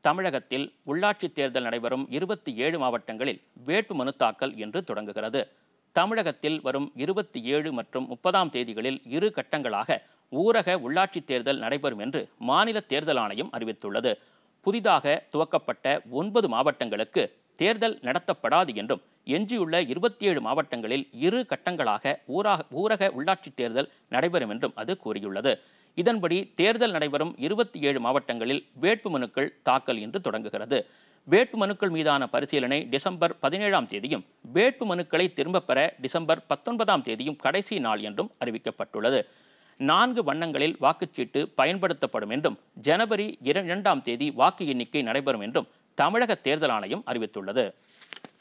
தமிழகத்தில் உள்ளாட்சித் தேர்தல் நடைபெறும் இருபத்தி ஏழு மாவட்டங்களில் வேட்புமனு தாக்கல் இன்று தொடங்குகிறது தமிழகத்தில் வரும் இருபத்தி ஏழு மற்றும் முப்பதாம் தேதிகளில் இரு கட்டங்களாக ஊரக உள்ளாட்சித் தேர்தல் நடைபெறும் என்று மாநில தேர்தல் ஆணையம் அறிவித்துள்ளது புதிதாக துவக்கப்பட்ட ஒன்பது மாவட்டங்களுக்கு தேர்தல் நடத்தப்படாது என்றும் எஞ்சியுள்ள இருபத்தி ஏழு மாவட்டங்களில் இரு கட்டங்களாக ஊராக ஊரக உள்ளாட்சித் தேர்தல் நடைபெறும் என்றும் அது கூறியுள்ளது இதன்படி தேர்தல் நடைபெறும் இருபத்தி ஏழு மாவட்டங்களில் வேட்புமனுக்கள் தாக்கல் இன்று தொடங்குகிறது வேட்புமனுக்கள் மீதான பரிசீலனை டிசம்பர் பதினேழாம் தேதியும் வேட்புமனுக்களை திரும்பப் பெற டிசம்பர் பத்தொன்பதாம் தேதியும் கடைசி நாள் என்றும் அறிவிக்கப்பட்டுள்ளது நான்கு வண்ணங்களில் வாக்குச்சீட்டு பயன்படுத்தப்படும் என்றும் ஜனவரி இரண்டாம் தேதி வாக்கு எண்ணிக்கை நடைபெறும் என்றும் தமிழக தேர்தல் ஆணையம் அறிவித்துள்ளது